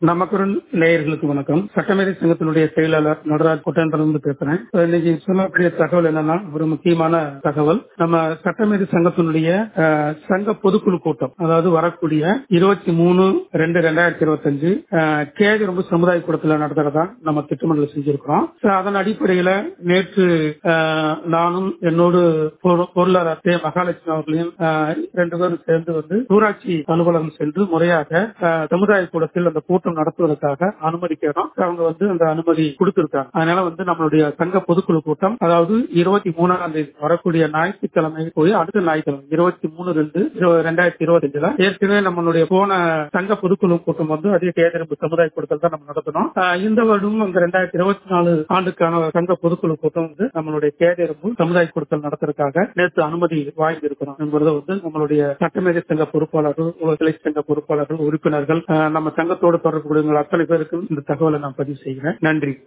நமக்குரல் நேயர்களுக்கு வணக்கம் சட்டமேதை சங்கத்தினுடைய செயலாளர் நடராஜ் கொட்டன்றிலிருந்து பேசுறேன் இப்ப இன்னைக்கு சொல்லக்கூடிய தகவல் என்னன்னா ஒரு முக்கியமான தகவல் நம்ம சட்டமேதை சங்கத்தினுடைய அஹ், சங்க பொதுக்குழு கூட்டம் அதாவது வரக்கூடிய இருபத்தி மூணு ரெண்டு ரெண்டாயிரத்தி இருபத்தஞ்சு கேஜரம்பு சமுதாய கூடத்துல நடத்துறதா நம்ம திட்டமிடல் செஞ்சிருக்கிறோம் So, அதன் அடிப்படையில நேற்று அஹ், நானும் என்னோடு பொரு- பொருளாளர் தே மகாலட்சுமி அவர்களையும் அஹ், ரெண்டு பேரும் சேர்ந்து வந்து ஊராட்சி அலுவலகம் சென்று முறையாக அஹ், சமுதாய கூடத்தில் அந்த கூட்டம் நடத்துவதற்காக அனுமதி கேட்டோம் அவங்க வந்து அந்த அனுமதி கொடுத்திருக்காங்க அதனால வந்து நம்மளுடைய சங்க பொதுக்குழு கூட்டம் அதாவது இருபத்தி மூணாம் தேதி வரக்கூடிய ஞாயிற்றுக்கிழமை போய் அடுத்த ஞாயிற்றுக்கிழமை இருபத்தி மூணு ரெண்டு ரெண்டாயிரத்தி இருபத்தஞ்சுல ஏற்கனவே நம்மளுடைய போன சங்க பொதுக்குழு கூட்டம் வந்து அதே தேர்தல் சமுதாய கூட்டத்தில் தான் நம்ம நடத்தணும் அஹ், இந்த வருடம் அந்த ரெண்டாயிரத்தி இருபத்தி நாலு ஆண்டுக்கான சங்க பொதுக்குழு கூட்டம் வந்து நம்மளுடைய கேதெரும்பு சமுதாய கூட்டத்தில் நடத்துறதுக்காக நேற்று அனுமதி வாங்கியிருக்கிறோம் என்பதை வந்து நம்மளுடைய சட்டமேதை சங்க பொறுப்பாளர்கள் உலகலை சங்க பொறுப்பாளர்கள் உறுப்பினர்கள் அஹ், நம்ம சங்கத்தோடு தொடர்புடைய அத்தனை பேருக்கும் இந்த தகவலை நான் பதிவு செய்கிறேன் நன்றி